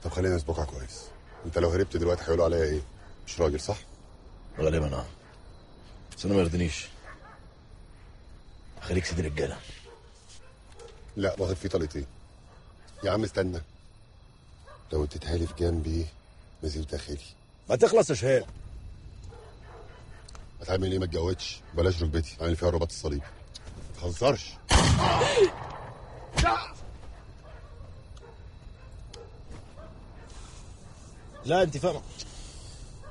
طب خلينا نسبقها كويس انت لو هربت دلوقتي هيقولوا عليا ايه مش راجل صح غالبا اه بس انا ما يرضينيش خليك سيد رجاله لا ظاهر في طلقتين يا عم استنى لو اديتها لي في جنبي نزيف داخلي ما تخلص يا شهاب هتعمل ايه ما اتجوزش بلاش ركبتي عامل فيها رباط الصليب ما تهزرش لا انت فاهم